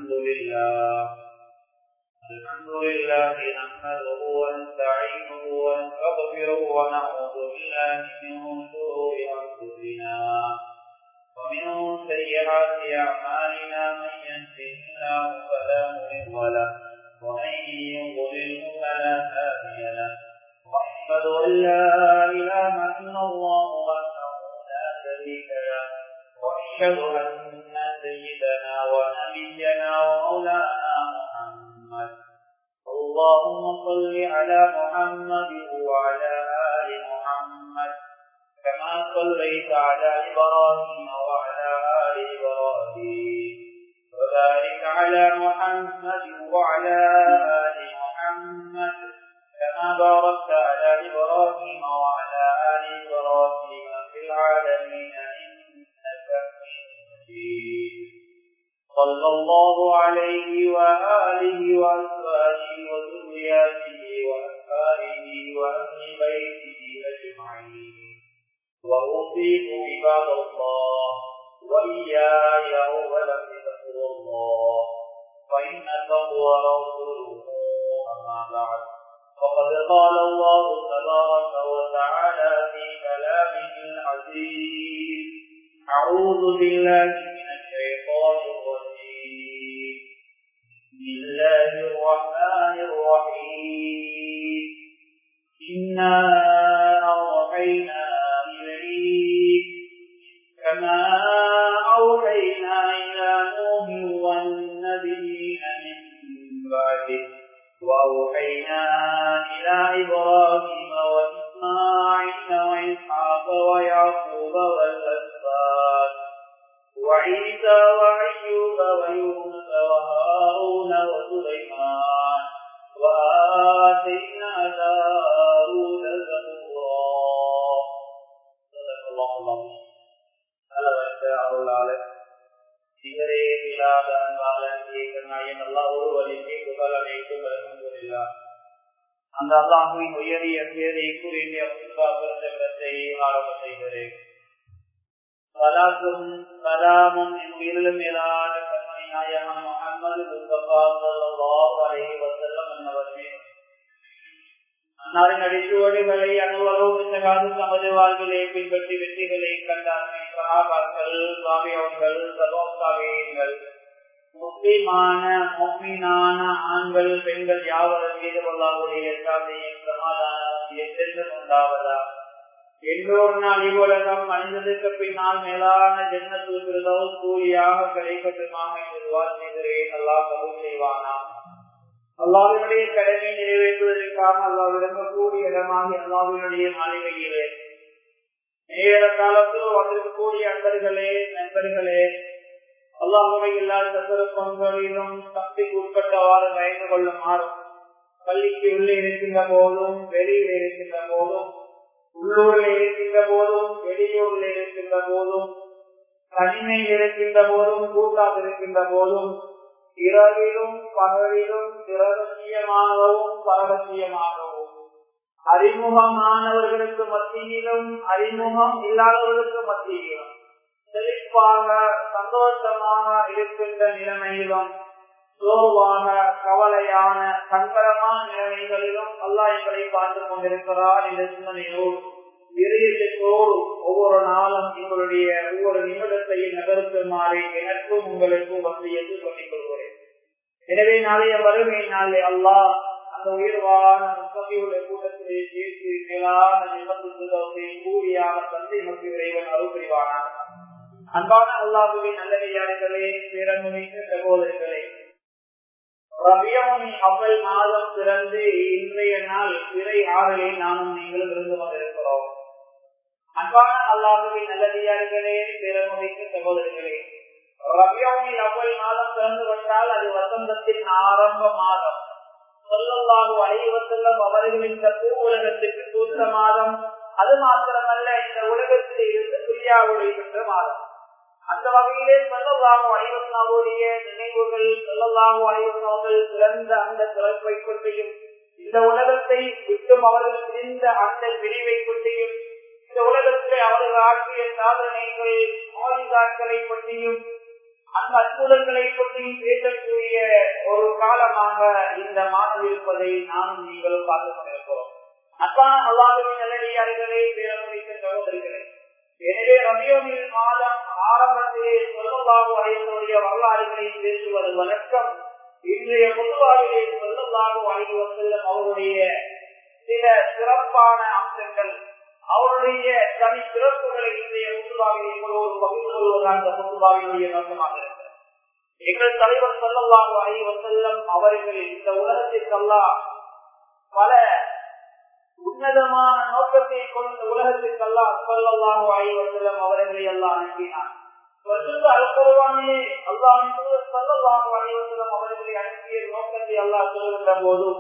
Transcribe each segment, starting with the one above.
الحمد لله الحمد لله نحمده ونستعينه ونستغفره ونعوذ بالله من شرور انفسنا ومن سيئات اعمالنا من يهده الله فلا مضل له ومن يضلله فلا هادي له واشهد ان لا اله الا الله وحده لا شريك له واشهد ان سيدنا ونبينا ومولانا محمد اللهم صل على محمد وعلى ال محمد كما صليت على ابراهيم وعلى ال ابراهيم وبارك على محمد وعلى ال محمد كما باركت على ابراهيم وعلى ال ابراهيم في العالمين انك حميد مجيد صلى الله عليه وآله وأزواجه وذرياته وأصحابه وأهل بيته أجمعين وأوصيكم عباد الله وإياي أولا بتقوى الله فإن تقوى رسوله أما بعد فقد قال الله تبارك وتعالى في كلامه العزيز أعوذ بالله من الشيطان الرجيم بسم الله الرحمن الرحيم إنا أوحينا إليك كما أوحينا إلى نوح والنبيين من بعده وأوحينا إلى إبراهيم وإسماعيل وإسحاق ويعقوب والأسباط وعيسى وأيوب ويونس وهارون وسليمان وآتينا داود زبورا صدق الله العظيم அளவற்ற அருளாளர் சிவரே இல்லாத அன்பாளன் ஏகநாயன் அல்லா ஒருவரின் புகழ் அனைத்தும் வருகின்றா அந்த அல்லாஹுவின் உயரிய பேரை கூறிய பிறந்தத்தை ஆரம்பம் செய்கிறேன் சலாத்தும் சலாமும் என் உயிரிலும் மேலான கண்மணி நாயகம் முகமது முஸ்தபா ஸல்லல்லாஹு அலைஹி வஸல்லம் என்பவர்களே அன்னாரின் அடிச்சுவடுகளை அனுபவம் காது தமது வாழ்விலே பின்பற்றி வெற்றிகளை கண்டார்கள் சகாபாக்கள் சுவாமியவர்கள் சகோசாவியங்கள் முஸ்லிமான முக்மீனான ஆண்கள் பெண்கள் யாவரும் மீது கொள்ளாவுடைய சாதையும் சமாதானம் எத்தென்று உண்டாவதா எல்லோரு நாள் இவ்வுலகம் மனிதனுக்கு பின்னால் மேலான ஜென்மத்தூர்களோ கூலியாக கிடைக்கட்டுமாக என்று செய்கிறேன் அல்லா கபூல் செய்வானா அல்லாவினுடைய கடமை நிறைவேற்றுவதற்காக அல்லா விளங்கக்கூடிய இடமாக அல்லாவினுடைய மாளிகையிலே நேர காலத்தில் வந்திருக்கக்கூடிய அன்பர்களே நண்பர்களே அல்லாஹுவை எல்லா சந்தர்ப்பங்களிலும் சக்திக்கு உட்பட்டவாறு பயந்து கொள்ளுமாறு பள்ளிக்கு உள்ளே இருக்கின்ற போதும் வெளியில் இருக்கின்ற போதும் உள்ளூரில் இருக்கின்ற போதும் வெளியூரில் இருக்கின்ற போதும் தனிமையில் இருக்கின்ற போதும் கூட்டாக இருக்கின்ற போதும் இரவிலும் பகலிலும் இரகசியமாகவும் பரகசியமாகவும் அறிமுகமானவர்களுக்கு மத்தியிலும் அறிமுகம் இல்லாதவர்களுக்கு மத்தியிலும் செழிப்பாக சந்தோஷமாக இருக்கின்ற நிலைமையிலும் சோர்வாக கவலையான சங்கரமான நிலைமைகளிலும் அல்லா எங்களை பார்த்துக் கொண்டிருக்கிறார் என்ற சிந்தனையோடு விரியத்தோடு ஒவ்வொரு நாளும் எங்களுடைய ஒவ்வொரு நிமிடத்தையும் நகர்த்துமாறு எனக்கும் உங்களுக்கும் வசதியத்து சொல்லிக் கொள்கிறேன் எனவே நாளைய வறுமை நாளை அல்லாஹ் அந்த உயர்வான முப்பத்தியுள்ள கூட்டத்திலே சேர்த்து மேலான நிபந்தத்தை கூலியாக தந்தை மற்றும் இறைவன் அருள் புரிவானார் அன்பான அல்லாஹுவின் நல்லவையாளர்களே பிறமுமிக்க சகோதரர்களே ரபியமுனி அவ்வள் மாதம் பிறந்து இன்றைய நாள் பிறை ஆறிலே நானும் நீங்களும் இருந்து கொண்டிருக்கிறோம் அன்பான அல்லாஹுவின் நல்லதியார்களே பிறமுமிக்க சகோதரர்களே ரபியமுனி அவ்வள் மாதம் பிறந்து கொண்டால் அது வசந்தத்தின் ஆரம்ப மாதம் சொல்லல்லாஹு அலைவசல்லம் அவர்களின் பூ உலகத்திற்கு பூத்த மாதம் அது மாத்திரமல்ல இந்த உலகத்தில் இருந்து பிரியாவுடைய பெற்ற மாதம் அந்த வகையிலே சொல்லலாக அனைவருடைய நினைவுகள் சொல்லலாக அனைவர்கள் சிறந்த அந்த சிறப்பை கொண்டையும் இந்த உலகத்தை விட்டும் அவர்கள் பிரிந்த அந்த பிரிவை கொண்டையும் இந்த உலகத்தை அவர்கள் ஆற்றிய சாதனைகள் மோதிதாக்களை பற்றியும் அந்த அற்புதங்களை பற்றியும் பேசக்கூடிய வருடமாக இந்த மாதம் இருப்பதை நானும் நீங்களும் பார்த்துக் கொண்டிருக்கிறோம் அப்பான அல்லாஹுவின் நல்லடியார்களே பேரமைக்க சகோதரிகளே எனவே ரபியோமில் மாதம் ஆரம்பத்திலே சொல்லலாக அடையக்கூடிய வரலாறுகளை பேசுவது வழக்கம் இன்றைய பொதுவாகவே சொல்லலாக அடைந்து செல்லும் அவருடைய சில சிறப்பான அம்சங்கள் அவருடைய தனி சிறப்புகளை இன்றைய முத்துபாவினை ஒரு பகிர்ந்து கொள்வதாக அந்த முத்துபாவினுடைய நோக்கமாக இருக்கிறது எங்கள் தலைவர் சொல்லல்லாஹு அலைவ செல்லம் அவர்கள் இந்த உலகத்திற்கெல்லாம் பல உன்னதமான நோக்கத்தை கொண்ட உலகத்திற்கெல்லாம் சொல்லல்லாஹு அலைவ செல்லம் அவர்களை எல்லாம் அனுப்பினார் அல்பருவானே அல்லாஹ் சொல்லல்லாஹு அலைவ செல்லம் அவர்களை அனுப்பிய நோக்கத்தை அல்லாஹ் சொல்கின்ற போதும்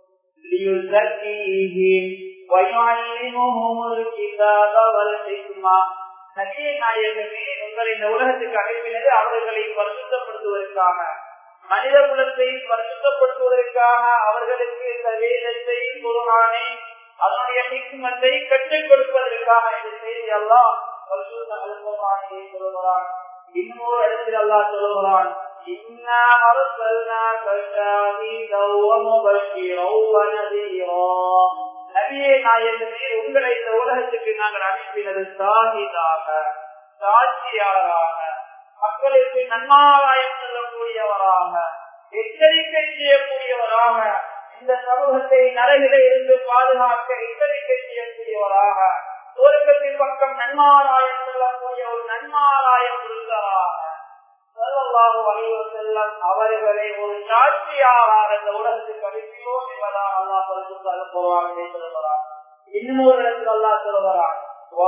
ويعلمهم الكتاب والحكمة நபிய நாயகமே உங்களை இந்த உலகத்துக்கு அனுப்பினது அவர்களை பரிசுத்தப்படுத்துவதற்காக மனித குலத்தை பரிசுத்தப்படுத்துவதற்காக அவர்களுக்கு இந்த வேதத்தை குருவானை அதனுடைய ஹிக்மத்தை கற்றுக் கொடுப்பதற்காக இந்த செய்தி எல்லாம் பரிசுத்த அல்பமானியை சொல்லுகிறான் இன்னொரு இடத்தில் அல்லா சொல்லுகிறான் إنا أرسلناك شاهدا ومبشرا ونذيرا நபியே நாயகமே உங்களை இந்த உலகத்துக்கு நாங்கள் அனுப்பினது சாகிதாக சாட்சியாளராக மக்களுக்கு நன்மாராயம் சொல்லக்கூடியவராக எச்சரிக்கை செய்யக்கூடியவராக இந்த சமூகத்தை நரகிலே இருந்து பாதுகாக்க எச்சரிக்கை செய்யக்கூடியவராக உலகத்தின் பக்கம் நன்மாராயம் சொல்லக்கூடிய ஒரு நன்மாராயம் உள்ளவராக செல்லம் அவர்களை ஒரு சாட்சியாளர் இந்த உலகத்துக்கு அனுப்பினோம் என்பதாக அல்லா பரிசுத்தாக போவாங்க சொல்லுகிறார் இன்னொரு இடத்தில் அல்லா சொல்லுகிறார்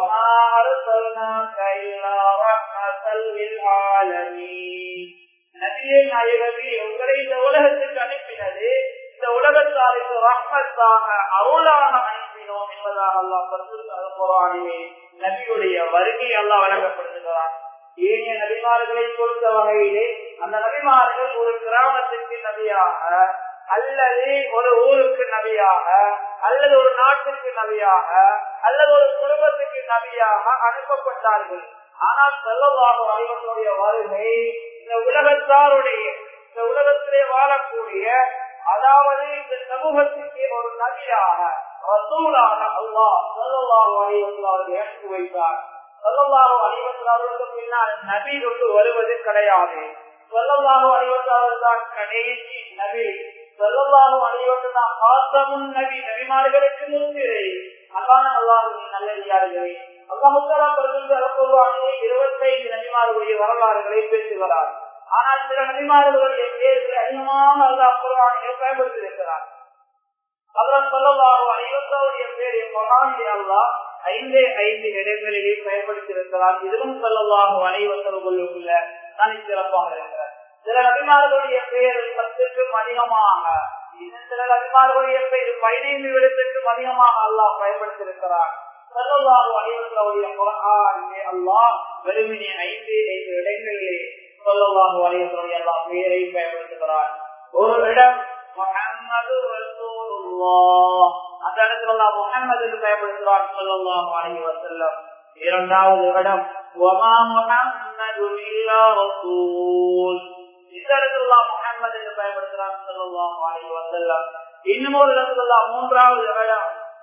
நபியே நாயகமே உங்களை இந்த உலகத்துக்கு அனுப்பினது இந்த உலகத்தாருக்கு ரஹ்மத்தாக அருளாக அனுப்பினோம் என்பதாக அல்லா பரிசுத்தாக போவானே நபியுடைய வருகை அல்லா வழங்கப்படுத்துகிறார் ஏனைய நபிமார்களை பொறுத்த வகையிலே அந்த நபிமார்கள் ஒரு கிராமத்திற்கு நபியாக அல்லது ஒரு ஊருக்கு நபியாக அல்லது ஒரு நாட்டுக்கு நபியாக அல்லது ஒரு குடும்பத்துக்கு நபியாக அனுப்பப்பட்டார்கள் ஆனால் செல்லவாக அறிவனுடைய வருகை இந்த உலகத்தாருடைய இந்த உலகத்திலே வாழக்கூடிய அதாவது இந்த சமூகத்துக்கு ஒரு நபியாக ரசூலாக அல்லாஹ் செல்லவாக அறிவன் இறக்கி வைத்தார் சொல்லல்லாஹோ அணிவத்தாளர்களுக்கு பின்னால் நபி கொண்டு வருவது கிடையாது சொல்லல்லாஹோ அணிவத்தாளர் தான் கடைசி நபி சொல்லல்லாஹோ அணிவத்து தான் ஆசமும் நபி நபிமார்களுக்கு முன்னிலை அதான அல்லாஹுவின் நல்லடியார்களே அல்லாஹுத்தாலா பிரபுக்கு அலப்பொருவானே இருபத்தைந்து நபிமார்களுடைய வரலாறுகளை பேசுகிறார் ஆனால் சில நபிமார்களுடைய பேர்கள் அதிகமாக அல்லாஹ் குர்ஆனிலே பயன்படுத்தியிருக்கிறார் அதனால் சொல்லல்லாஹோ அணிவத்தாவுடைய பேரை குரானிலே அல்லாஹ் ஐந்தே ஐந்து இடங்களிலே பயன்படுத்தியிருக்கிறார் இதுவும் சொல்லலாகும் அனைவசர்களுக்குள்ள தனி சிறப்பாக இருக்கிறார் சில நபிமார்களுடைய பெயர் பத்துக்கும் அதிகமாக இன்னும் சில நபிமார்களுடைய பெயர் பதினைந்து விடத்திற்கும் அதிகமாக அல்லாஹ் பயன்படுத்தியிருக்கிறார் சொல்லலாகும் அனைவர்களுடைய குரானிலே அல்லாஹ் வெறுமனே ஐந்து ஐந்து இடங்களிலே சொல்லலாகும் அனைவர்களுடைய எல்லா பெயரை பயன்படுத்துகிறார் ஒரு இடம் முகம்மது ரசூலுல்லாஹ் அந்த இடத்துல எல்லாம் முகம்மது பயன்படுத்துவார் சொல்லலாம் அலைஹி வஸல்லம் இரண்டாவது இடம் வமா முஹம்மது இல்லா ரசூல் இந்த இடத்துல முகம்மது என்று பயன்படுத்துறார் சொல்லலாம் அலைஹி வஸல்லம் இன்னும் ஒரு இடத்துல மூன்றாவது இடம்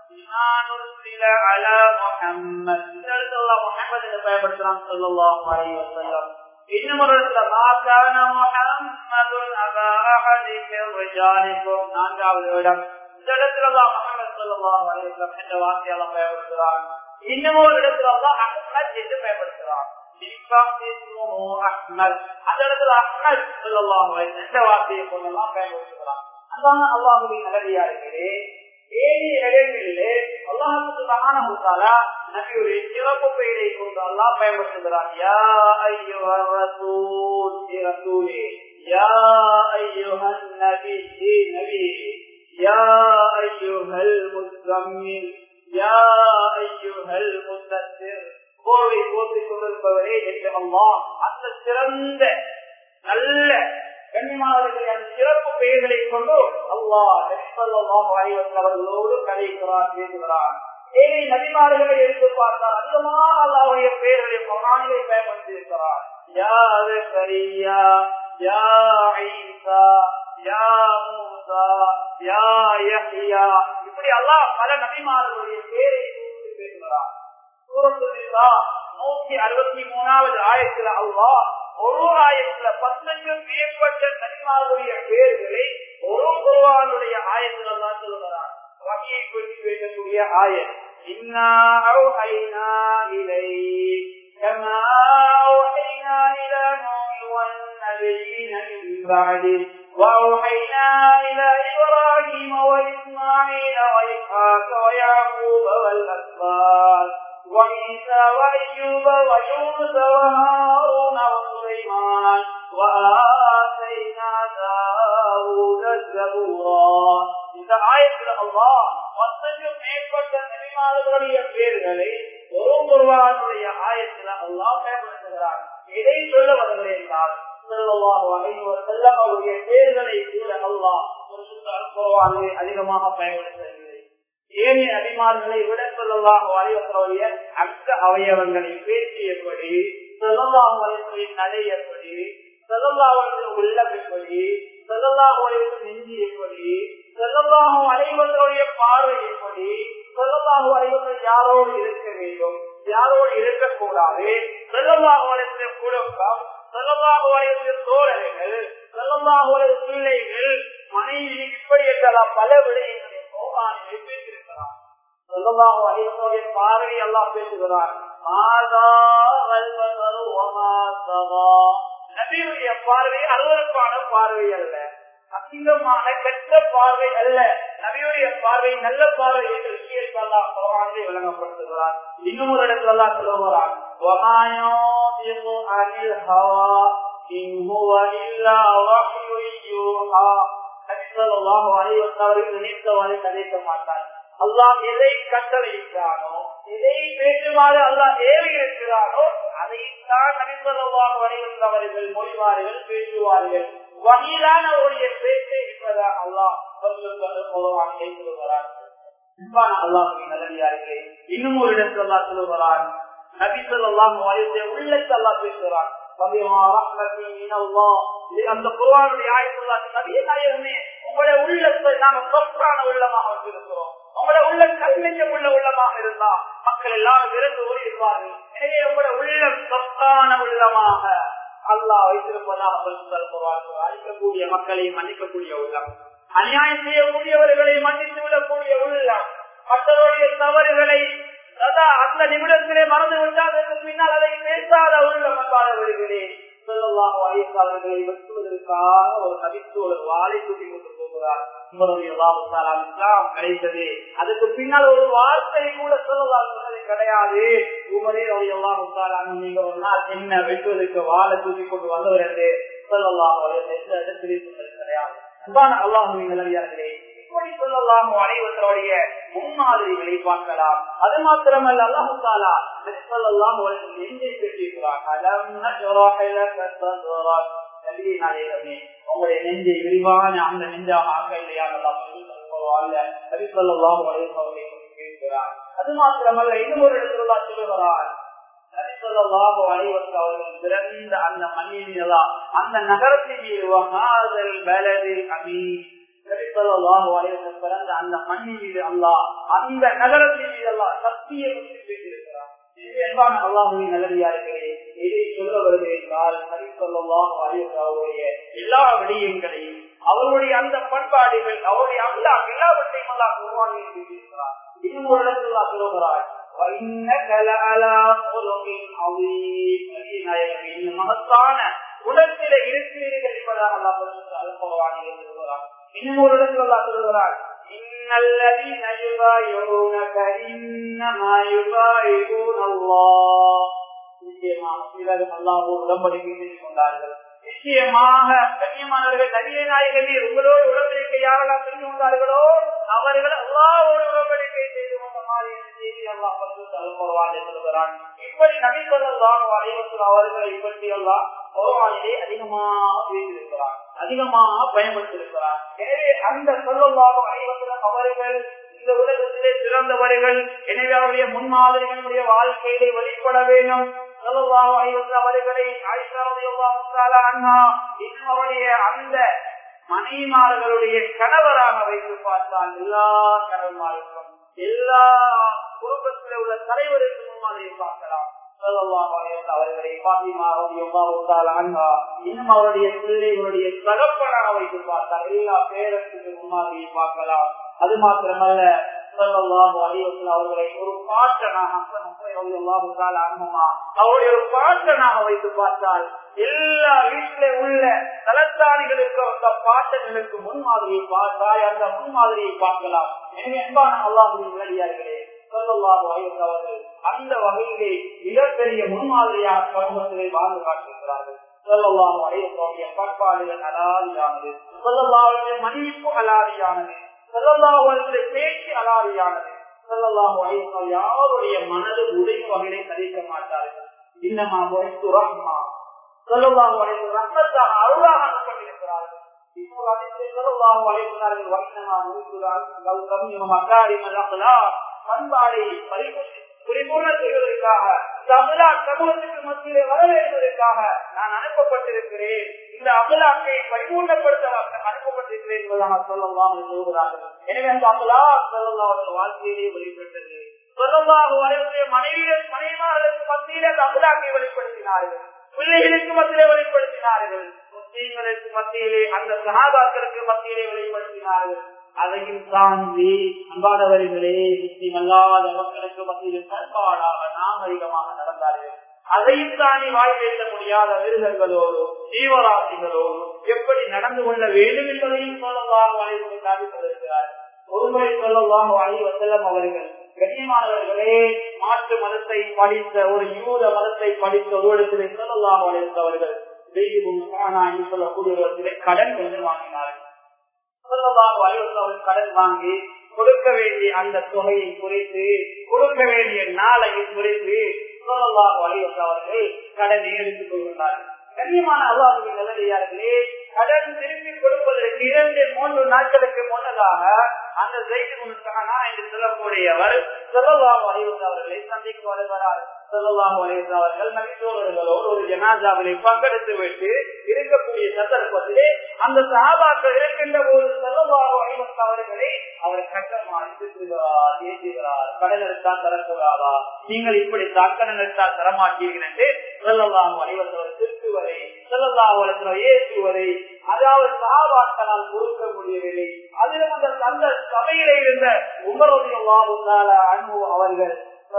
இந்த இடத்துல முகம்மது என்று பயன்படுத்துறான் சொல்லலாம் அலைஹி வஸல்லம் இன்னும் ஒரு இடத்துல மாதான முகம்மது அபா அஹதிக்கும் ரிஜாலிக்கும் நான்காவது இடம் இந்த இடத்துல முகமது சொல்லலாம் அலைஹிஸ்ஸலாம் என்ற வார்த்தையால பயன்படுத்துகிறான் இன்னும் ஒரு இடத்துல அஹ்மத் என்று பயன்படுத்துகிறான் அந்த இடத்துல அஹ்மத் சொல்லலாம் எந்த வார்த்தையை கொண்டெல்லாம் பயன்படுத்துகிறான் அதான் அல்லாஹுவின் நல்லடியார்களே ஏழு இடங்களிலே அல்லாஹால நபியுடைய சிறப்பு பெயரை கொண்டு அல்லாஹ் பயன்படுத்துகிறான் யா ஐயுஹர் ரசூல் ரசூலே யா ஐயுஹன் நபி நபி يا أيها المزمل يا أيها المدثر போர்வை போர்த்திக் கொண்டிருப்பவரே என்று அம்மா அந்த சிறந்த நல்ல கண்ணியமானவர்களை அந்த சிறப்பு பெயர்களை கொண்டு அல்லாஹ் அவர்களோடு கதைக்கிறார் பேசுகிறார் ஏழை நபிமார்களை எடுத்து பார்த்தால் அதிகமாக அல்லாவுடைய பெயர்களை பகானிலை பயன்படுத்தி இருக்கிறார் யா சரியா யா ஐசா யா ஆயத்துல அல்லா ஒரு ஆயத்துல பத்துக்கும் மேற்பட்ட நன்மாருடைய பேர்களை ஒரு குருவானுடைய ஆயத்துல தான் சொல்லுகிறார் வகையை பற்றி பேசக்கூடிய ஆயன் இன்னா இலை كما أوحينا إلى نوح والنبيين من بعده وأوحينا إلى إبراهيم وإسماعيل وإسحاق ويعقوب والأسباط وعيسى وأيوب ويونس وهارون وسليمان وآتينا داود الزبورا இந்த ஆயத்தில் அல்லா பத்துக்கும் மேற்பட்ட நெறிமாளர்களுடைய பேர்களை ஒரு ஒருவனுடைய ஆயத்தில் அல்லா பயன்படுத்துகிறார் இதை சொல்ல வருகிறேன் என்றால் அவருடைய பேர்களை கூட அல்லா குருவானை அதிகமாக பயன்படுத்தவில்லை ஏனைய அபிமான்களை விட சொல்லலாம் வரைவர்களுடைய அக்க அவயவங்களை பேச்சு எப்படி சொல்லலாம் வரைவர்களின் நடை எப்படி செல்லல்லாவுடைய உள்ளம் எப்படி செல்லல்லாவுடைய நெஞ்சு எப்படி செல்லல்லாகும் அனைவர்களுடைய பார்வை எப்படி செல்லல்லாகும் அனைவர்கள் யாரோடு இருக்க வேண்டும் யாரோடு இருக்கக்கூடாது செல்லல்லாகுடைய குடும்பம் செல்லல்லாகுடைய தோழர்கள் செல்லல்லாகுடைய பிள்ளைகள் மனைவி இப்படி என்றெல்லாம் பல விடயங்களை சோமானியை பேசியிருக்கிறார் செல்லல்லாஹு அனைவருடைய பார்வை எல்லாம் பேசுகிறார் மாதா நபியுடைய பார்வை அருவருப்பான பார்வை அல்ல அசிங்கமான கெட்ட பார்வை அல்ல நபியுடைய பார்வை நல்ல பார்வை என்று விஷயத்தை அல்லாஹ் குரானிலே விளங்கப்படுத்துகிறார் இன்னும் ஒரு இடத்துல அல்லாஹ் சொல்லுகிறார் நினைத்தவாறு கதைக்க மாட்டார் அல்லாஹ் எதை கட்டளையிட்டானோ எதை பேசுமாறு அல்லாஹ் ஏறி இருக்கிறானோ அதைத்தான் நபிசல்லாக வருகின்றவர்கள் மொழிவார்கள் பேசுவார்கள் வகையிலான அவருடைய பேச்சை என்பதா அல்லாஹ் சொல்லுகிறார் நல்லடியார்களே இன்னும் ஒரு இடத்துல அல்லா சொல்லுகிறார் நபி சொல்லாஹ் உள்ளத்தை அல்லா பேசுகிறார் அந்த குருவானுடைய ஆயத்துள்ளா நபிய நாயகமே உங்களுடைய உள்ளத்தை நாம சொற்றான உள்ளமாக வச்சிருக்கிறோம் உங்களோட உள்ள கல்வியம் உள்ள உள்ளமாக இருந்தா மக்கள் எல்லாரும் விரைந்து ஓடிடுவார்கள் எனவே உங்களோட உள்ளம் சொத்தான உள்ளமாக அல்லாஹ் வைத்திருப்பதாக அழிக்கக்கூடிய மக்களை மன்னிக்கக்கூடிய உள்ளம் அநியாயம் செய்யக்கூடியவர்களை மன்னித்து விடக்கூடிய உள்ளம் மற்றவருடைய தவறுகளை சதா அந்த நிமிடத்திலே மறந்து விட்டால் பின்னால் அதை பேசாத உள்ளம் அன்பாளவர்களே சொல்லலாம் வயசாளர்களை வெட்டுவதற்காக ஒரு கவித்து ஒரு வாழை கூட்டி கொண்டு போகிறார் கிடைத்தது அதுக்கு பின்னால் ஒரு வார்த்தை கூட சொல்லலாம் சொன்னது கிடையாது உமரே எல்லாம் நீங்க ஒரு நாள் என்ன வெட்டுவதற்கு வாழை தூக்கி கொண்டு வந்தவர் என்று சொல்லலாம் எந்த இடத்திலே சொன்னது கிடையாது அல்லாஹே இப்படி சொல்லலாம் அனைவர்களுடைய முன்மாதிரிகளை பார்க்கலாம் அது மாத்திரமல்ல அல்லாஹு தாலா சொல்லலாம் நெஞ்சை பெற்றிருக்கிறார் உங்களுடைய நெஞ்சை விரிவான அந்த நெஞ்சாக ஆக்க இல்லையா கேட்கிறார் அது மாத்திரமல்ல இன்னும் ஒரு இடத்துல சொல்லுகிறார் பிறந்த அந்த மண்ணிலா அந்த நகரத்தின் பிறந்த அந்த மண்ணின் மீது அல்லா அந்த நகரத்தின் மீது அல்லா சத்திய பேசியிருக்கிறார் அல்லாஹுவின் நல்லடியார்களே இதை சொல்ல வருது என்றால் ஹரிசல்லாஹ் அலிசாவுடைய எல்லா விடயங்களையும் அவருடைய அந்த பண்பாடுகள் அவருடைய அல்லா எல்லாவற்றையும் அல்லா உருவாகி செய்திருக்கிறார் இன்னும் ஒரு இடத்துல சொல்லுகிறார் மகத்தான உலகத்தில இருக்கிறீர்கள் என்பதாக அல்லா சொல்லுகிறார் இன்னும் ஒரு இடத்துல அல்லா சொல்லுகிறார் إن الذين يبايعونك إنما يبايعون الله நிச்சயமாக சிலர் அல்லாஹோடு உடம்படிக்கை செய்து கொண்டார்கள் நிச்சயமாக கண்ணியமானவர்கள் நபிய நாயகமே உங்களோடு உடம்படிக்கை யாரெல்லாம் செஞ்சு கொண்டார்களோ அவர்கள் அல்லாவோடு உடம்படிக்கை செய்து கொண்ட மாதிரி செய்தி அல்லாஹ் பருவான் சொல்கிறான் இப்படி நபி சொல்லலாம் அனைவரும் அவர்களை பற்றி எல்லாம் பருவானிலே அதிகமாக பேசியிருக்கிறார் அதிகமாக பயன்படுத்தியிருக்கிறார் எனவே அந்த சொல்லலாம் அனைவரும் அவர்கள் இந்த உலகத்திலே சிறந்தவர்கள் எனவே அவருடைய முன்மாதிரிகளுடைய வாழ்க்கையிலே வெளிப்பட வேண்டும் அவர்களை அவருடைய அந்த மனைமார்களுடைய கணவராக வைத்து பார்த்தால் எல்லா கணவன்மாருக்கும் எல்லா குடும்பத்தில் உள்ள தலைவருக்கு முன்மாதிரி பார்க்கலாம் அவர்களை பாத்திமா இன்னும் அவருடைய பிள்ளைகளுடைய தகப்பனாக வைத்து பார்த்தார் எல்லா பேரத்துக்கு முன்னாடியே பார்க்கலாம் அது மாத்திரமல்ல அவர்களை ஒரு பாட்டனாக அவருடைய ஒரு பாட்டனாக வைத்து பார்த்தால் எல்லா வீட்டிலே உள்ள தலத்தானிகளுக்கு அந்த பாட்டங்களுக்கு முன்மாதிரியை பார்த்தால் அந்த முன்மாதிரியை பார்க்கலாம் எனவே அன்பான அல்லாஹுடைய விளையாடுகளே அவர்கள் அந்த வகையிலே மிகப்பெரிய முன்மாதிரியாக சமூகத்திலே வாழ்ந்து காட்டியிருக்கிறார்கள் சொல்லலாம் அடையக்கூடிய பண்பாடுகள் அலாதியானது சொல்லலாவுடைய மன்னிப்பு அலாதியானது சொல்லலாவுடைய பேச்சு அலாதியானது சொல்லலாம் யாருடைய மனது உடையும் வகையை கதைக்க மாட்டார்கள் இன்னமா வைத்து ரஹ்மா சொல்லலாம் ரத்தத்தாக அருளாக அனுப்பப்பட்டிருக்கிறார்கள் பண்பாடை பரிபூர்ண செய்வதற்காக தமிழா சமூகத்துக்கு மத்தியிலே வரவேற்பதற்காக நான் அனுப்பப்பட்டிருக்கிறேன் இந்த அமலாக்கை பரிபூர்ணப்படுத்த அனுப்பப்பட்டிருக்கிறேன் என்பதாக சொல்லலாம் சொல்கிறார்கள் எனவே அந்த அமலா சொல்லலாம் அவர்கள் வாழ்க்கையிலே வெளிப்பட்டது சொல்லலாம் அவர்களுடைய மனைவியர் மனைவிமார்களுக்கு மத்தியிலே அந்த அமலாக்கை வெளிப்படுத்தினார்கள் பிள்ளைகளுக்கு மத்தியிலே வெளிப்படுத்தினார்கள் முஸ்லீம்களுக்கு மத்தியிலே அந்த சகாபாக்களுக்கு மத்தியிலே வெளிப்படுத்தினார்கள் அதையும் தாண்டி அன்பானவர்களே முஸ்லீம் அல்லாத மக்களுக்கு மத்தியில் பண்பாடாக நாகரிகமாக நடந்தார்கள் அதையும் தாண்டி வாய் பேச முடியாத மிருகங்களோடு ஜீவராசிகளோடு எப்படி நடந்து கொள்ள வேண்டும் என்பதையும் சொல்லலாம் அழைப்பு சாதித்திருக்கிறார் ஒருமுறை சொல்லலாம் அழி வசலம் அவர்கள் கண்ணியமானவர்களே மாற்று மதத்தை படித்த ஒரு யூத மதத்தை படித்த ஒருவரிடத்திலே சொல்லலாம் அழைத்தவர்கள் சொல்லக்கூடிய கடன் கொஞ்சம் வாங்கினார்கள் கடன் வாங்கி கொடுக்க வேண்டிய அந்த தொகையை குறைத்து கொடுக்க வேண்டிய நாளையும் குறைத்து அவர்கள் கடனை எடுத்துக் கொள்கிறார்கள் கண்ணியமான அல்லாஹுவின் நல்லடியார்களே கடன் திருப்பி கொடுப்பதற்கு இரண்டு மூன்று நாட்களுக்கு முன்னதாக அந்த செய்தி முன்கானா என்று சொல்லக்கூடியவர் சொல்லலாம் அவர்களை சந்திக்க வருகிறார் சொல்லலாம் அவர்கள் நபித்தோழர்களோடு ஒரு ஜனாதாவிலை பங்கெடுத்து விட்டு இருக்கக்கூடிய சந்தர்ப்பத்திலே அந்த சாபாக்கள் இருக்கின்ற ஒரு செல்லவாக அவர்களை அவர் கட்டமாக திட்டுகிறார் ஏற்றுகிறார் கடன் எடுத்தால் தரக்கூடாதா நீங்கள் இப்படி தாக்கடன் எடுத்தால் தரமாட்டீர்கள் என்று செல்லவாக அனைவர்கள் திருத்துவதை செல்லவாக ஏற்றுவதை அதாவது சாபாக்களால் கொடுக்க முடியவில்லை அதிலும் அந்த அந்த சபையில இருந்த உமருடைய அனுபவம் அவர்கள்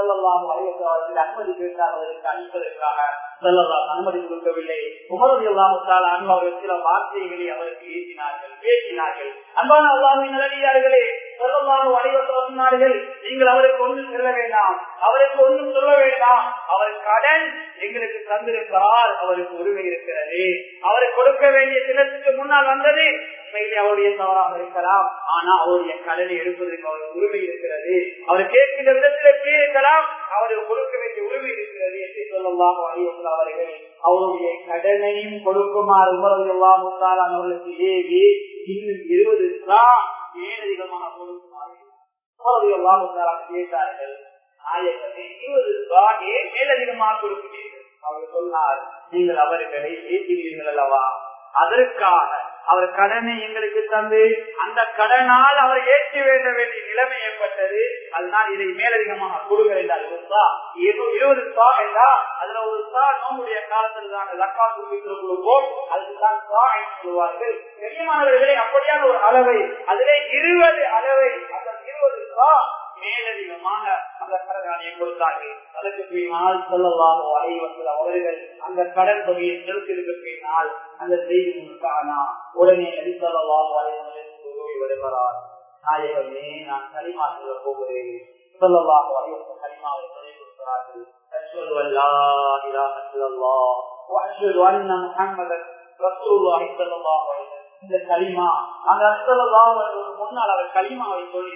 அனுமதி கேட்டார்களுக்கு அளிப்பதற்காக அனுமதி கொடுக்கவில்லை உமரது அல்லாமுத்தால் அவர்கள் சில வார்த்தைகளை அவருக்கு ஏற்றினார்கள் பேசினார்கள் அன்பான அல்லாமின் நல்லடியார்களே சொல்லலாம் சொன்னார்கள் நீங்கள் அவருக்கு ஒன்றும் சொல்ல வேண்டாம் அவருக்கு ஒன்றும் சொல்ல வேண்டாம் அவர் கடன் எங்களுக்கு தந்திருக்கிறார் அவருக்கு உரிமை இருக்கிறது அவருக்கு கொடுக்க வேண்டிய தினத்துக்கு முன்னால் வந்தது உண்மையிலே அவருடைய தவறாக இருக்கலாம் ஆனா அவருடைய கடனை எடுப்பதற்கு அவருக்கு உரிமை இருக்கிறது அவர் கேட்கின்ற விதத்தில் கேட்கலாம் அவருக்கு கொடுக்க வேண்டிய உரிமை இருக்கிறது என்று சொல்லலாம் அவர்கள் அவருடைய கடனையும் கொடுக்குமாறு உமரது எல்லாம் அவர்களுக்கு ஏவி இன்னும் இருபது மேலதிகமாக கொடுக்குமாறு உமரது எல்லாம் கேட்டார்கள் நாயகமே இருபது ஏன் மேலதிகமாக கொடுக்கிறீர்கள் அவர் சொன்னார் நீங்கள் அவர்களை ஏற்றுவீர்கள் அல்லவா அதற்காக அவர் கடனை எங்களுக்கு தந்து அந்த கடனால் அவர் ஏற்றி வேண்ட வேண்டிய நிலைமை ஏற்பட்டது அதனால் இதை மேலதிகமாக கொடுங்க என்றால் இருபது சா என்றா அதுல ஒரு சா நோம்புடைய காலத்தில் தான் லக்கா கொடுப்போம் அதுதான் சா என்று சொல்வார்கள் பெரியமானவர்களே அப்படியான ஒரு அளவை அதிலே இருபது அளவை அந்த இருபது சா மேலதிகமாக அந்த கடனாளியை கொடுத்தார்கள் அதற்கு பின்னால் சொல்லலாம் அலைவத்தில் அவர்கள் அந்த கடன் தொகையை செலுத்திற்கு பின்னால் அந்த செய்தி முழுக்கானா உடனே நடித்தலாம் வருகிறார் நாயகமே நான் களிமா சொல்ல போகிறேன் சொல்லலாம் அலைவத்தில் களிமாவை சொல்லிக் கொடுக்கிறார்கள் أشهد أن لا إله إلا الله وأشهد أن محمدا رسول الله صلى الله عليه وسلم இந்த களிமா அந்த அர்த்தலாம் முன்னால் அவர் களிமாவை சொல்லி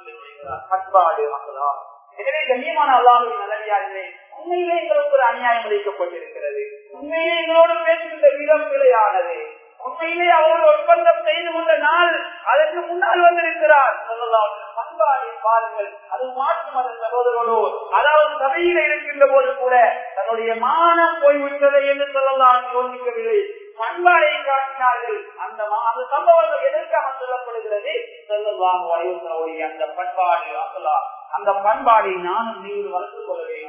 பண்பாடு மக்களா எனவே கண்ணியமான அல்லாஹுவின் நல்லடியார்களே உண்மையிலே எங்களுக்கு ஒரு அநியாயம் அளிக்கப்பட்டிருக்கிறது உண்மையிலே எங்களோடு பேசுகின்ற விதம் பிழையானது உண்மையிலே அவர்கள் ஒப்பந்தம் செய்து கொண்ட நாள் அதற்கு முன்னால் வந்திருக்கிறார் சொல்லலாம் பண்பாடு பாருங்கள் அது மாற்று மத சகோதரர்களோ அதாவது சபையில இருக்கின்ற போது கூட தன்னுடைய மானம் போய்விட்டதை என்று சொல்லலாம் யோசிக்கவில்லை பண்பாடை காட்டினார்கள் அந்த அந்த சம்பவங்கள் எதற்காக சொல்லப்படுகிறது சொல்லலாம் வயோசனுடைய அந்த பண்பாடு அசலா அந்த பண்பாடை நானும் நீங்கள் வளர்த்துக் கொள்ள வேண்டும்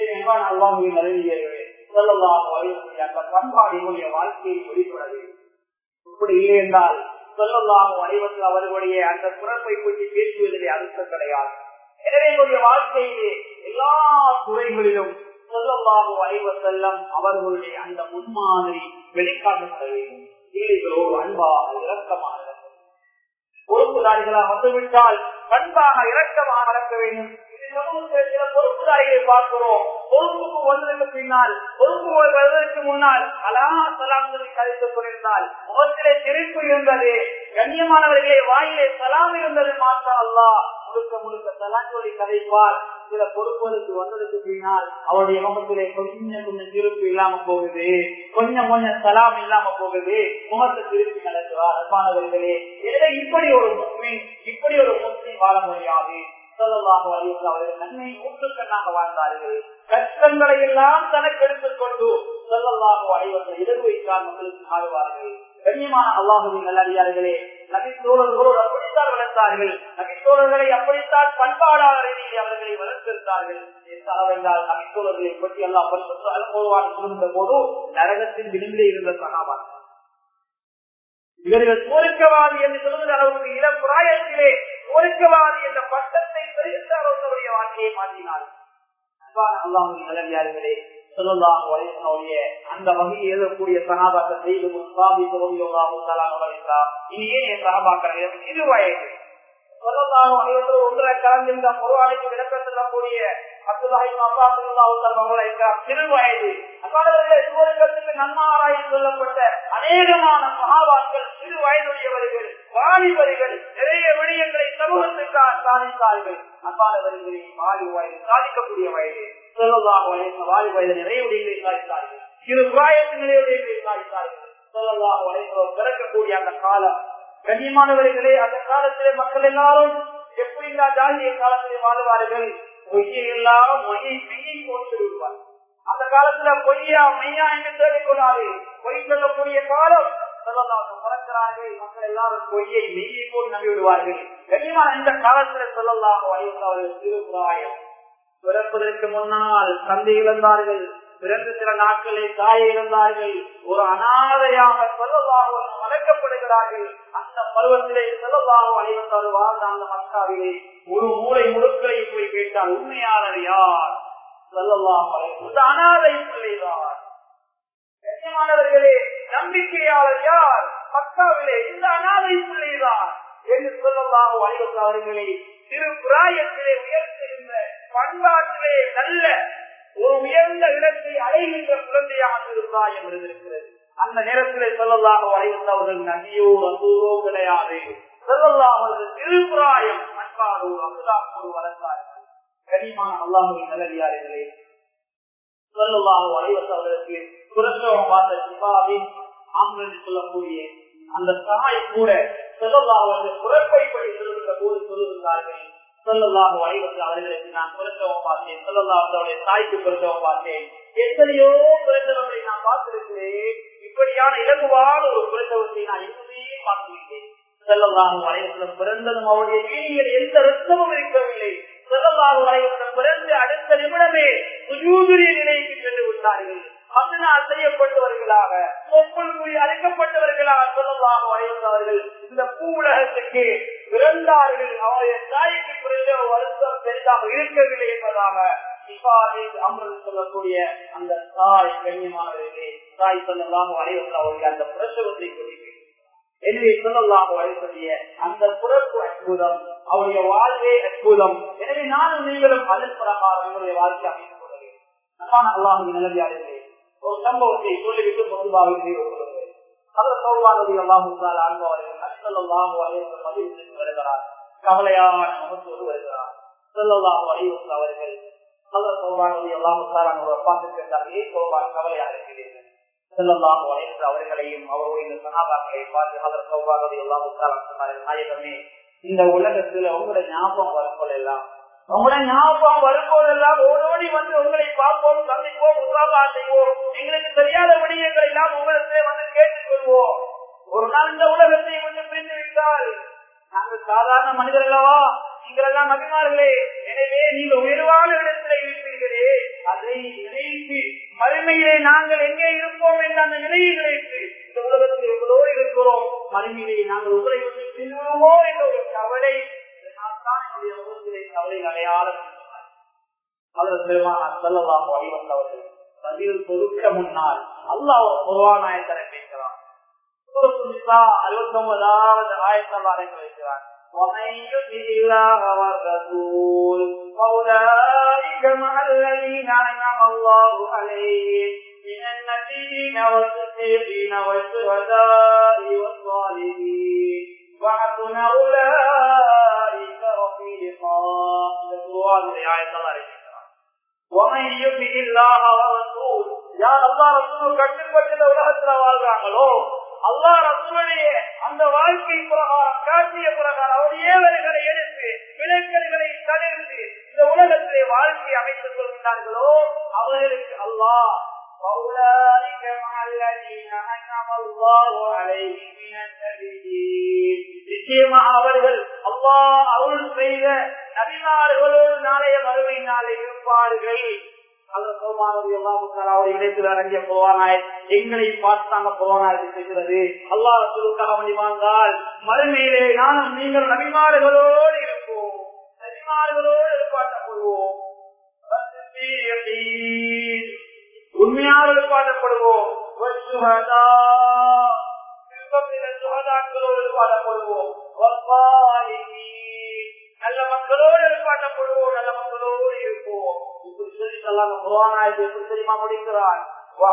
அல்லாஹுவின் அறிவியர்களே சொல்லலாம் அந்த பண்பாடினுடைய வாழ்க்கையை வெளிப்பட வேண்டும் இப்படி இல்லை என்றால் சொல்லலாம் அறிவத்தில் அவர்களுடைய அந்த பிறப்பை பற்றி பேசுவதிலே அர்த்தம் கிடையாது எனவே என்னுடைய வாழ்க்கையிலே எல்லா துறைகளிலும் சொல்லலாக அறிவ செல்லம் அவர்களுடைய அந்த முன்மாதிரி வெளிக்காட்டப்பட வேண்டும் ஏழைகளோடு அன்பாக இரக்கமாக பொறுப்புதாரிகளாக வந்துவிட்டால் பண்பாக இரக்கமாக நடக்க வேண்டும் சில பொறுப்புதாரிகளை பார்க்கிறோம் பொறுப்புக்கு வந்ததற்கு பின்னால் பொறுப்பு வருவதற்கு முன்னால் அலா சலாம் சொல்லி கதைத்துக் கொண்டிருந்தால் முகத்திலே சிரிப்பு இருந்தது கண்ணியமானவர்களே வாயிலே சலாம் இருந்தது மாற்றம் அல்லா முழுக்க முழுக்க சலாம் சொல்லி கதைப்பார் சில பொறுப்புகளுக்கு வந்ததுக்கு பின்னால் அவருடைய முகத்திலே கொஞ்சம் கொஞ்சம் திருப்பு இல்லாம போகுது கொஞ்சம் கொஞ்சம் சலாம் இல்லாம போகுது முகத்தை திருப்பி நடக்கிறார் அன்பானவர்களே எனவே இப்படி ஒரு முஸ்லீம் இப்படி ஒரு முஸ்லீம் வாழ முடியாது சொல்லலாக அவர்கள் நன்மை ஊற்றுக்கண்ணாக வாழ்ந்தார்கள் கஷ்டங்களை எல்லாம் தனக்கு எடுத்துக் கொண்டு சொல்லலாக அடைவதை எதிர்வு வைத்தால் மக்களுக்கு ஆடுவார்கள் கண்ணியமான அல்லாஹுவின் நல்லடியார்களே நபித்தோழர்களோடு அப்படித்தான் வளர்த்தார்கள் நபித்தோழர்களை அப்படித்தான் பண்பாடான ரீதியில் அவர்களை வளர்த்திருந்தார்கள் என்றால் நபித்தோழர்களை பற்றி எல்லாம் சொல்லுகின்ற போது நரகத்தின் விளிம்பிலே இருந்த சகாபான் இவர்கள் கோரிக்கவாதி என்று சொல்லுகிற அளவுக்கு இளம் பிராயத்திலே கோரிக்கவாதி என்ற பட்டத்தை தெரிவித்த அவர்களுடைய வாழ்க்கையை மாற்றினார் அல்லாஹுவின் நல்லடியார்களே சொல்லலாம் உடைய அந்த வகையில் எழுதக்கூடிய சகாபாக்கள் செய்து இனியே என் சகாபாக்கள் இரு வயது சொல்லலாம் ஒன்றரை கலந்திருந்த ஒரு அழைப்பு விளக்க சொல்லக்கூடிய சிறு வயது இவர்களுக்கு நன்மாராய் சொல்லப்பட்ட அநேகமான மகாவாக்கள் சிறு வயதுடையவர்கள் வாலிபர்கள் நிறைய விடயங்களை சமூகத்துக்காக சாதித்தார்கள் அன்பானவர்களை வாலி வயது சாதிக்கக்கூடிய வயது சொல்லலாம் வயது வாலி வயது நிறைய விடயங்களை சாதித்தார்கள் சிறு பிராயத்து நிறைய விடயங்களை சாதித்தார்கள் சொல்லலாம் வயது பிறக்கக்கூடிய அந்த காலம் கண்ணியமானவர்களே அந்த காலத்திலே மக்கள் எல்லாரும் எப்படி ஜாதிய காலத்திலே வாழ்வார்கள் பொய்யெல்லாம் மொழியை மெய்யை போட்டு விடுவார் அந்த காலத்துல பொய்யா மெய்யா என்று தேடிக்கொள்ளாது பொய் சொல்லக்கூடிய காலம் பிறக்கிறார்கள் மக்கள் எல்லாரும் பொய்யை மெய்யை போட்டு நம்பி விடுவார்கள் கனிமான இந்த காலத்துல சொல்லலாம் வயசாளர்கள் திருப்புராயம் பிறப்பதற்கு முன்னால் தந்தை இழந்தார்கள் பிறந்த சில நாட்களே தாயை இழந்தார்கள் ஒரு அனாதையாக சொல்லலாக வளர்க்கப்படுகிறார்கள் அந்த பருவத்திலே சொல்லலாக அனைவத்தால் வாழ்ந்த அந்த மக்காவிலே ஒரு மூளை முழுக்களை போய் கேட்டால் உண்மையாளர் யார் சொல்லலாம் அனாதை பிள்ளைதான் கண்ணியமானவர்களே நம்பிக்கையாளர் யார் மக்காவிலே இந்த அனாதை பிள்ளைதான் என்று சொல்லலாம் அனைவத்து அவர்களை சிறு பிராயத்திலே உயர்த்திருந்த பண்பாட்டிலே நல்ல ஒரு உயர்ந்த இடத்தை அடைகின்ற குழந்தையாக திருப்பிராயம் இருந்திருக்கிறது அந்த நேரத்திலே சொல்லலாக அடைந்தவர்கள் நதியோ அசூரோ கிடையாது சொல்லலாக திருப்புராயம் அன்பாரோ அமுதாக்கோ வளர்ந்தார்கள் கனிமான அல்லாஹுவின் நல்லடியார்களே சொல்லலாக அடைவத்தவர்களுக்கு குரசோகம் பார்த்த சிவாவின் ஆம்பளை சொல்லக்கூடிய அந்த தாய் கூட சொல்லலாக குறைப்பை படி சொல்லுகின்ற போது சொல்லுகிறார்கள் சொல்லலாக வழிவந்து அவர்களுக்கு நான் பிறந்தவன் பார்த்தேன் சொல்லலாக அவருடைய தாய்க்கு பிறந்தவன் பார்த்தேன் எத்தனையோ பிறந்தவர்களை நான் பார்த்திருக்கிறேன் இப்படியான இலகுவான ஒரு பிறந்தவத்தை நான் எப்பவுமே பார்த்துவிட்டேன் செல்லலாக வளைவத்தில் பிறந்ததும் அவருடைய வீடியில் எந்த ரத்தமும் இருக்கவில்லை செல்லலாக வளைவத்தில் பிறந்து அடுத்த நிமிடமே சுஜூதுரிய நிலைக்கு சென்று விட்டார்கள் அதனால் செய்யப்பட்டவர்களாக ஒப்புள் கூறி அழைக்கப்பட்டவர்களாக சொல்லலாக வளைவந்தவர்கள் இந்த பூ உலகத்துக்கு பிறந்தார்கள் அவருடைய தாய்க்கு பிறந்த வருத்தம் பெரிதாக இருக்கவில்லை என்பதாக அமர்ந்து சொல்லக்கூடிய அந்த தாய் கண்ணியமானவர்களே தாய் சொல்லலாம் வளைவத்தில் அவருடைய அந்த பிரசவத்தை குறிப்பிட்டு எனவே சொல்லலாம் வழிபடிய அந்த பிறப்பு அற்புதம் அவருடைய வாழ்வே அற்புதம் எனவே நானும் நீங்களும் அதன் பிரகாரம் எங்களுடைய வாழ்க்கை அமைத்துக் கொள்ள வேண்டும் அல்லாஹு நிலவியாளர்களே ஒரு சம்பவத்தை சொல்லிவிட்டு பொதுவாக கொள்ளுங்கள் அதில் சௌவானதி அல்லாஹு அன்பவர்கள் அசல்லாஹு அலைவர்கள் பதிவு வருகிறார் கவலையான முகத்தோடு வருகிறார் சொல்லல்லாஹு அலைவர்கள் அவர்கள் அதில் சௌவானதி அல்லாஹு அவரை பார்த்து கேட்டால் ஏன் சௌவான் கவலையாக இருக்கிறீர்கள் செல்லலாம் வயசு அவர்களையும் அவருடைய சனாபாக்களை பார்த்து அவர் சௌபாகதை எல்லாம் நாயகமே இந்த உலகத்துல உங்களுடைய ஞாபகம் வரப்போதெல்லாம் உங்களுடைய ஞாபகம் வரும்போதெல்லாம் ஓடோடி வந்து உங்களை பார்ப்போம் சந்திப்போம் உற்சாக செய்வோம் எங்களுக்கு தெரியாத விடயங்கள் எல்லாம் உங்களிடத்தை வந்து கேட்டுக்கொள்வோம் ஒரு நாள் இந்த உலகத்தை கொஞ்சம் பிரிந்து விட்டால் நாங்கள் சாதாரண மனிதர் அல்லவா நீங்கள் எல்லாம் மகிமார்களே எனவே நீங்கள் உயர்வான இடத்துல இருப்பீர்களே அதை நினைத்து மறுமையிலே நாங்கள் எங்கே இருப்போம் என்ற அந்த நிலையை நினைத்து இந்த உலகத்தில் எவ்வளோ இருக்கிறோம் மறுமையிலே நாங்கள் உங்களை வந்து செல்வோமோ என்ற ஒரு கவலை இதனால் தான் என்னுடைய முகத்திலே கவலை அடையாளம் அதில் பெருமானார் செல்லலாம் வழிவந்தவர்கள் பதில் கொடுக்க முன்னால் அல்லாஹ் குர்வானாயத்தரை பேசுகிறான் அறுபத்தி ஒன்பதாவது ஆயிரத்தி அடைந்து வைக்கிறான் ومن يطع الله والرسول فاولئك مع الذين انعم الله عليهم من النبيين والصديقين والشهداء والصالحين وحسن اولئك رفيقا القران آية الله ومن يطع الله والرسول يا الله رسول கட்டுப்பட்ட உலகத்துல வாழ்றாங்களோ அல்லா ரசூலுடைய அந்த வாழ்க்கை பிரகாரம் காட்டிய பிரகாரம் அவர் ஏவல்களை எடுத்து விலக்கல்களை தவிர்த்து இந்த உலகத்திலே வாழ்க்கை அமைத்துக் கொள்கிறார்களோ அவர்களுக்கு அல்லாஹ் فأولئك مع الذين أنعم الله عليهم من النبيين நிச்சயமாக அவர்கள் அல்லாஹ் அருள் செய்த நபிமார்களோடு நாளைய மறுமை நாளை இருப்பார்கள் எங்களை பார்த்தாங்க போவானாய் செய்கிறது அல்லாஹ் சொல்லுக்காக வந்தால் மறுமையிலே நானும் நீங்கள் நபிமார்களோடு இருப்போம் நபிமார்களோடு எதிர்பார்க்கப்படுவோம் உண்மையாக எதிர்பார்க்கப்படுவோம் சுகதாக்களோடு எதிர்பார்க்கப்படுவோம் நல்ல மக்களோடு எதிர்பார்க்கப்படுவோம் நல்ல மக்களோடு இருப்போம் இப்படி சொல்லி சொல்லாங்க புராணாயத்தை எப்படி தெரியுமா முடிக்கிறான்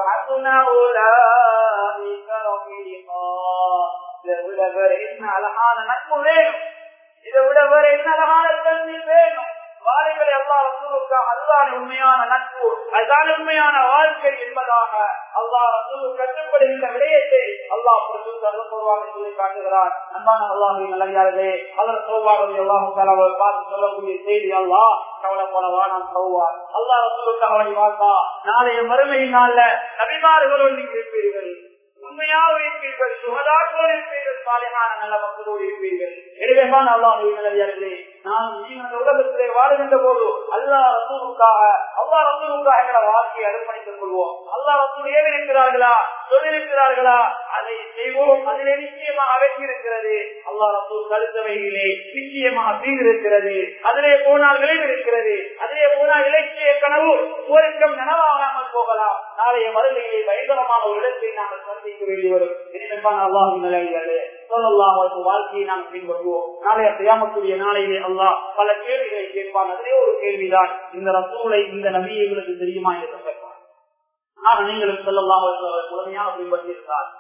இதை விட வேற என்ன அழகான நட்பு வேணும் இதை விட வேற என்ன அழகான கல்வி வேணும் வாழைகளை அல்லா ரசூலுக்கு அதுதான் உண்மையான நட்பு அதுதான் உண்மையான வாழ்க்கை என்பதாக அல்லா ரசூலு கட்டுப்படுகின்ற விடயத்தை அல்லாஹ் சொல்வாங்க சொல்லி காட்டுகிறார் அன்பான அல்லாஹின் நல்லே அதன் சொல்வாங்க அல்லாஹ் பார்த்து சொல்லக்கூடிய செய்தி அல்லாஹ் கவலைப்படவா நான் சொல்வார் அல்லா ரசூலுக்கு அவனை வாழ்ந்தா நாளைய மறுமை நாள்ல நபிமார்களோடு நீங்கள் இருப்பீர்கள் உண்மையாக இருப்பீர்கள் சுகதாக்களோடு இருப்பீர்கள் சாலையான நல்ல மக்களோடு இருப்பீர்கள் எனவே அல்லாஹர்களே நாம் நீங்கள் உலகத்திலே வாழ்கின்ற போது அல்லா ரசூலுக்காக அல்லா ரசூலுக்காக எங்களை வாழ்க்கையை அர்ப்பணித்துக் கொள்வோம் அல்லா ரசூல் ஏன் இருக்கிறார்களா சொல்லியிருக்கிறார்களா அதை செய்வோம் அதிலே நிச்சயமாக வெற்றி இருக்கிறது அல்லா ரசூல் கருத்தவைகளே நிச்சயமாக தீங்கு இருக்கிறது அதிலே போனால் விளைவு இருக்கிறது அதிலே போனால் இலக்கிய கனவு சுவருக்கம் நனவாகாமல் போகலாம் நாளைய மறுமையிலே பயங்கரமான ஒரு இடத்தை நாங்கள் சந்திக்க வேண்டி வரும் அல்லாஹ் நிலையிலே வாழ்க்கையை நாம் பின்பற்றுவோம் நாளைய செய்யாமக்கூடிய நாளையிலே அல்லாஹ் பல கேள்விகளை கேட்பான் அதிலே ஒரு கேள்விதான் இந்த ரசூலை இந்த நபியை எங்களுக்கு தெரியுமா என்று கேட்பான் ஆனால் நீங்களும் சொல்லலாம் முழுமையாக பின்பற்றியிருந்தார்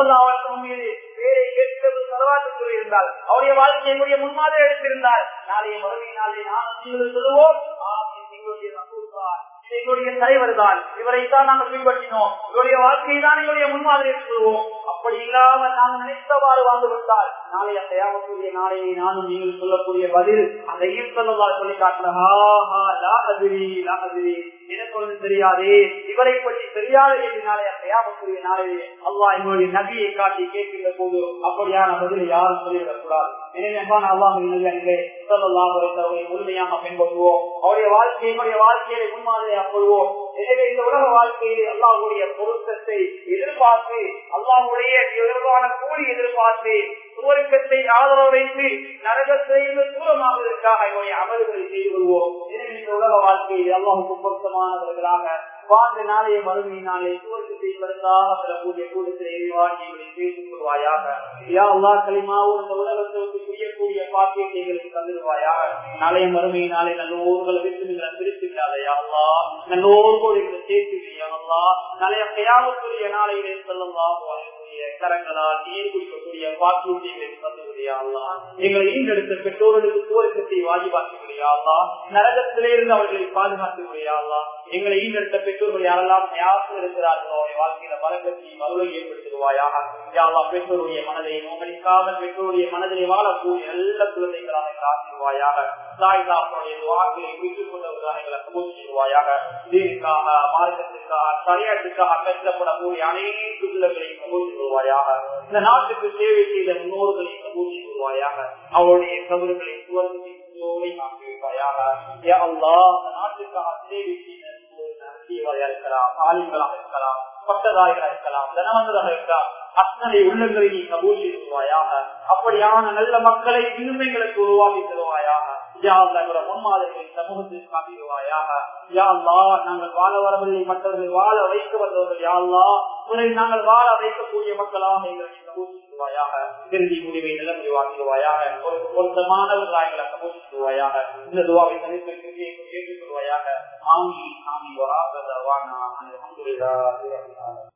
இருந்தால் அவருடைய வாழ்க்கையினுடைய முன்மாதிரி எடுத்திருந்தால் நாளைய மறுமை நாளை நான் நீங்கள் சொல்லுவோம் எங்களுடைய தலைவர் தான் இவரைத்தான் நாங்கள் பின்பற்றினோம் இவருடைய வாழ்க்கையை தான் எங்களுடைய முன்மாதிரி சொல்வோம் அப்படி இல்லாமல் நாம் நினைத்தவாறு வாழ்ந்து விட்டால் நாளைய தயாமக்கூடிய நாளையை நானும் நீங்கள் சொல்லக்கூடிய பதில் அதையும் சொல்லலாம் சொல்லி காட்டுறேன் எனக்கு ஒன்று தெரியாதே இவரை பற்றி தெரியாது என்று நாளைய தயாமக்கூடிய நாளையே அல்லாஹ் எங்களுடைய நபியை காட்டி கேட்கின்ற போது அப்படியான பதிலை யாரும் சொல்லிவிடக் கூடாது எனவே அல்லாஹ் முழுமையாக பின்பற்றுவோம் அவருடைய வாழ்க்கையினுடைய வாழ்க்கையை முன்மாதிரியாக கொள்வோம் எனவே இந்த உலக வாழ்க்கையில் அல்லாஹுடைய பொருத்தத்தை எதிர்பார்த்து அல்லாஹுடைய எதிர்வான கூலி எதிர்பார்த்து சுவர்க்கத்தை ஆதரவு வைத்து நரகத்திலிருந்து தூரமாவதற்காக இவருடைய அமல்களை செய்து கொள்வோம் எனவே இந்த உலக வாழ்க்கையில் அல்லாஹுக்கு பொருத்தமானவர்களாக வாழ்ந்த நாளைய மறுமை நாளை சுவர்க்கத்தை வருந்தாக பெறக்கூடிய கூட்டத்தை எரிவாக்கியங்களை பேசிக் கொள்வாயாக யா அல்லா களிமாவும் இந்த உலகத்தை விட்டு புரியக்கூடிய பாக்கியத்தை எங்களுக்கு தந்துடுவாயாக நாளைய மறுமை நாளை நல்லோர்களை விட்டு நீங்கள் பிரித்துக்காதையா அல்லா நல்லோர்களோடு எங்களை சேர்த்துவியா அல்லா நாளைய கையாமக்கூடிய நாளையிலே சொல்லலாம் கரங்களால் நீர் குடிக்கக்கூடிய பாக்கியங்களை தந்துவிடியா அல்லா எங்களை ஈண்டெடுத்த பெற்றோர்களுக்கு சுவர்க்கத்தை வாஜிபாக்குவிடியா அல்லா நரகத்திலே இருந்து அவர்களை பாதுகாத்துவிடியா அல்லா எங்களை ஈண்டெடுத்த பெற்றோர்கள் யாரெல்லாம் யாரும் இருக்கிறார்களோ அவருடைய வாழ்க்கையில பலக்கத்தை மறுவை ஏற்படுத்திடுவாயாக யாவா பெற்றோருடைய மனதை நோக்கடிக்காமல் பெற்றோருடைய மனதிலே வாழக்கூடிய நல்ல குழந்தைகளாக ஆசிடுவாயாக தாய் தாப்பனுடைய வாக்களை விட்டுக் கொண்டவர்களாக எங்களை கபூல் செய்வாயாக தீர்க்காக மார்க்கத்திற்காக சரியாட்டுக்காக கஷ்டப்படக்கூடிய அனைத்து பிள்ளைகளை கபூல் செய்வாயாக இந்த நாட்டுக்கு சேவை செய்த முன்னோர்களை கபூல் செய்வாயாக அவருடைய கபறுகளை சுவர்த்தி ஆக்கிவிப்பாயாக நாட்டுக்காக சேவை செய்த மக்களாக இருக்கலாம் பட்டதாரிகளாக இருக்கலாம் தனவந்தராக இருக்கலாம் அத்தனை உள்ளங்களை நீ கபூல் செய்வாயாக அப்படியான நல்ல மக்களை இன்னும் எங்களுக்கு உருவாக்கி தருவாயாக முன்மாதிரிகளை சமூகத்தில் காட்டிடுவாயாக யாழ்லா நாங்கள் வாழ வரவில்லை மற்றவர்கள் வாழ வைக்க வந்தவர்கள் யாழ்லா உன்னை நாங்கள் வாழ வைக்கக்கூடிய மக்களாக எங்களை கபூசிடுவாயாக திருதி முடிவை நில முடிவாக்கிடுவாயாக ஒரு பொருத்தமானவர்களாக எங்களை கபூசிடுவாயாக இந்த துவாவை தனித்து ஏற்றுக்கொள்வாயாக ஆமி ஆமி வராத வானா அல்ஹம்துலில்லாஹி ரப்பில் ஆலமீன்